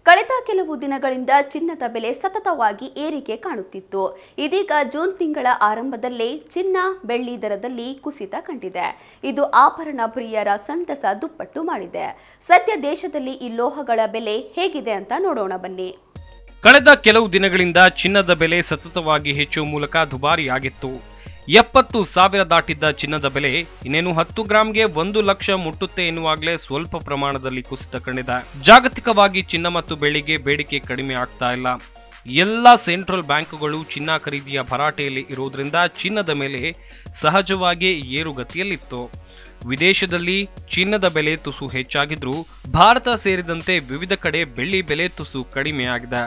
ಕಳೆದ ಕೆಲವು ದಿನಗಳಿಂದ ಚಿನ್ನದ ಬೆಲೆ ಸತತವಾಗಿ ಏರಿಕೆ ಕಾಣುತ್ತಿತ್ತು ಇದೀಗ ಜೂನ್ ತಿಂಗಳ ಆರಂಭದಲ್ಲೇ ಚಿನ್ನ ಬೆಳ್ಳಿ ದರದಲ್ಲಿ ಕುಸಿತ ಕಂಡಿದೆ ಇದು ಆಭರಣ ಪ್ರಿಯರ ಸಂತಸ ದುಪ್ಪಟ್ಟು ಮಾಡಿದೆ ಸದ್ಯ ದೇಶದಲ್ಲಿ ಈ ಲೋಹಗಳ ಬೆಲೆ ಹೇಗಿದೆ ಅಂತ ನೋಡೋಣ ಬನ್ನಿ ಕಳೆದ ಕೆಲವು ದಿನಗಳಿಂದ ಚಿನ್ನದ ಬೆಲೆ ಸತತವಾಗಿ ಹೆಚ್ಚುವ ಮೂಲಕ ದುಬಾರಿಯಾಗಿತ್ತು ಎಪ್ಪತ್ತು ಸಾವಿರ ದಾಟಿದ್ದ ಚಿನ್ನದ ಬೆಲೆ ಇನ್ನೇನು ಹತ್ತು ಗ್ರಾಂಗೆ ಒಂದು ಲಕ್ಷ ಮುಟ್ಟುತ್ತೆ ಎನ್ನುವಾಗಲೇ ಸ್ವಲ್ಪ ಪ್ರಮಾಣದಲ್ಲಿ ಕುಸಿತ ಕಂಡಿದೆ ಜಾಗತಿಕವಾಗಿ ಚಿನ್ನ ಮತ್ತು ಬೆಳ್ಳಿಗೆ ಬೇಡಿಕೆ ಕಡಿಮೆ ಆಗ್ತಾ ಇಲ್ಲ ಎಲ್ಲ ಸೆಂಟ್ರಲ್ ಬ್ಯಾಂಕುಗಳು ಚಿನ್ನ ಖರೀದಿಯ ಭರಾಟೆಯಲ್ಲಿ ಇರುವುದರಿಂದ ಚಿನ್ನದ ಮೇಲೆ ಸಹಜವಾಗಿ ಏರುಗತಿಯಲ್ಲಿತ್ತು ವಿದೇಶದಲ್ಲಿ ಚಿನ್ನದ ಬೆಲೆ ತುಸು ಹೆಚ್ಚಾಗಿದ್ರೂ ಭಾರತ ಸೇರಿದಂತೆ ವಿವಿಧ ಕಡೆ ಬೆಳ್ಳಿ ಬೆಲೆ ತುಸು ಕಡಿಮೆಯಾಗಿದೆ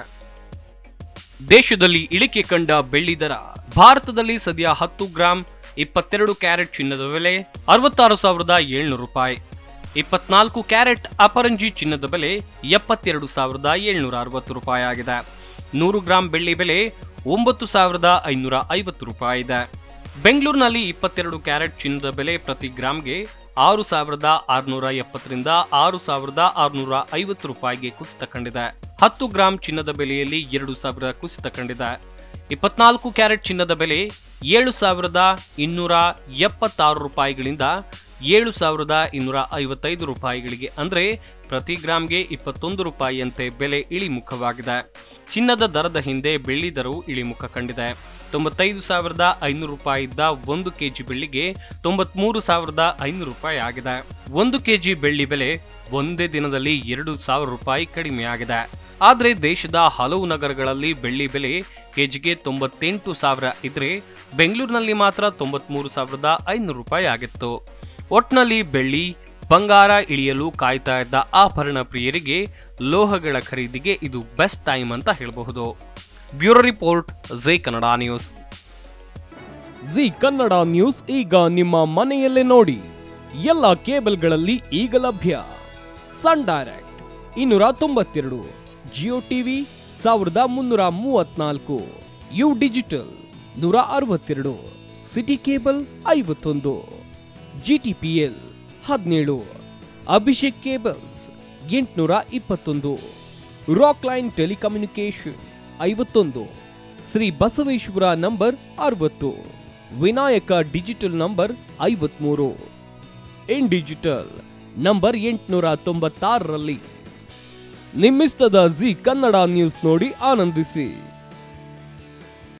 ದೇಶದಲ್ಲಿ ಇಳಿಕೆ ಕಂಡ ಬೆಳ್ಳಿ ದರ ಭಾರತದಲ್ಲಿ ಸದ್ಯ ಹತ್ತು ಗ್ರಾಂ ಇಪ್ಪತ್ತೆರಡು ಕ್ಯಾರೆಟ್ ಚಿನ್ನದ ಬೆಲೆ ಅರವತ್ತಾರು ಸಾವಿರದ ಏಳ್ನೂರು ರೂಪಾಯಿ ಇಪ್ಪತ್ನಾಲ್ಕು ಕ್ಯಾರೆಟ್ ಅಪರಂಜಿ ಚಿನ್ನದ ಬೆಲೆ ಎಪ್ಪತ್ತೆರಡು ಸಾವಿರದ ಏಳ್ನೂರ ಅರವತ್ತು ರೂಪಾಯಿ ಆಗಿದೆ ನೂರು ಗ್ರಾಂ ಬೆಳ್ಳಿ ಬೆಲೆ ಒಂಬತ್ತು ಸಾವಿರದ ಐನೂರ ಐವತ್ತು ರೂಪಾಯಿ ಇದೆ ಬೆಂಗಳೂರಿನಲ್ಲಿ ಇಪ್ಪತ್ತೆರಡು ಕ್ಯಾರೆಟ್ ಚಿನ್ನದ ಬೆಲೆ ಪ್ರತಿ ಗ್ರಾಂಗೆ ಆರು ಸಾವಿರದ ಆರುನೂರ ಎಪ್ಪತ್ತರಿಂದ ಆರು ಸಾವಿರದ ಆರುನೂರ ಐವತ್ತು ರೂಪಾಯಿಗೆ ಕುಸಿತ ಕಂಡಿದೆ ಹತ್ತು ಗ್ರಾಂ ಚಿನ್ನದ ಬೆಲೆಯಲ್ಲಿ ಎರಡು ಸಾವಿರ ಕುಸಿತ ಕಂಡಿದೆ ಇಪ್ಪತ್ನಾಲ್ಕು ಕ್ಯಾರೆಟ್ ಚಿನ್ನದ ಬೆಲೆ ಏಳು ಸಾವಿರದ ಇನ್ನೂರ ಎಪ್ಪತ್ತಾರು ರೂಪಾಯಿಗಳಿಂದ ಏಳು ಸಾವಿರದ ಇನ್ನೂರ ಐವತ್ತೈದು ರೂಪಾಯಿಗಳಿಗೆ ಅಂದ್ರೆ ಪ್ರತಿ ಗ್ರಾಂಗೆ ಇಪ್ಪತ್ತೊಂದು ರೂಪಾಯಿಯಂತೆ ಬೆಲೆ ಇಳಿಮುಖವಾಗಿದೆ ಚಿನ್ನದ ದರದ ಹಿಂದೆ ಬೆಳ್ಳಿ ದರವು ಇಳಿಮುಖ ಕಂಡಿದೆ ತೊಂಬತ್ತೈದು ಸಾವಿರದ ಐನೂರು ರೂಪಾಯಿ ಇದ್ದ ಒಂದು ಕೆಜಿ ಬೆಳ್ಳಿಗೆ ತೊಂಬತ್ಮೂರು ಸಾವಿರದ ಐನೂರು ರೂಪಾಯಿ ಆಗಿದೆ ಒಂದು ಕೆಜಿ ಬೆಳ್ಳಿ ಬೆಲೆ ಒಂದೇ ದಿನದಲ್ಲಿ ಎರಡು ಸಾವಿರ ರೂಪಾಯಿ ಕಡಿಮೆಯಾಗಿದೆ ಆದರೆ ದೇಶದ ಹಲವು ನಗರಗಳಲ್ಲಿ ಬೆಳ್ಳಿ ಬೆಲೆ ಕೆಜಿಗೆ ತೊಂಬತ್ತೆಂಟು ಸಾವಿರ ಇದ್ರೆ ಬೆಂಗಳೂರಿನಲ್ಲಿ ಮಾತ್ರ ತೊಂಬತ್ಮೂರು ಸಾವಿರದ ಐನೂರು ರೂಪಾಯಿ ಆಗಿತ್ತು ಒಟ್ನಲ್ಲಿ ಬೆಳ್ಳಿ ಬಂಗಾರ ಇಳಿಯಲು ಕಾಯ್ತಾ ಇದ್ದ ಆಭರಣ ಪ್ರಿಯರಿಗೆ ಲೋಹಗಳ ಖರೀದಿಗೆ ಇದು ಬೆಸ್ಟ್ ಟೈಮ್ ಅಂತ ಹೇಳಬಹುದು bureau report Jai Kannada news Zee Kannada news ಈಗ ನಿಮ್ಮ ಮನೆಯಲ್ಲೇ ನೋಡಿ ಎಲ್ಲ ಕೇಬಲ್ಗಳಲ್ಲಿ ಈಗ ಲಭ್ಯ ಸನ್ ಡೈರೆಕ್ಟ್ ಇನ್ನೂರ ತೊಂಬತ್ತೆರಡು ಜಿಯೋ ಟಿವಿ ಸಾವಿರದ ಮುನ್ನೂರ ಮೂವತ್ನಾಲ್ಕು ಯು ಡಿಜಿಟಲ್ ನೂರ ಅರವತ್ತೆರಡು ಸಿಟಿ ಕೇಬಲ್ ಐವತ್ತೊಂದು ಜಿ ಟಿ ಪಿ ಎಲ್ ಹದಿನೇಳು ಅಭಿಷೇಕ್ ಕೇಬಲ್ಸ್ ಎಂಟುನೂರ ಇಪ್ಪತ್ತೊಂದು ರಾಕ್ ಲೈನ್ ಟೆಲಿಕಮ್ಯುನಿಕೇಶನ್ ಐವತ್ತೊಂದು ಶ್ರೀ ಬಸವೇಶ್ವರ ನಂಬರ್ ಅರವತ್ತು ವಿನಾಯಕ ಡಿಜಿಟಲ್ ನಂಬರ್ ಐವತ್ಮೂರು ಇನ್ ಡಿಜಿಟಲ್ ನಂಬರ್ ಎಂಟುನೂರ ತೊಂಬತ್ತಾರರಲ್ಲಿ ನಿಮ್ಮಿಸ್ತದ ಜಿ ಕನ್ನಡ ನ್ಯೂಸ್ ನೋಡಿ ಆನಂದಿಸಿ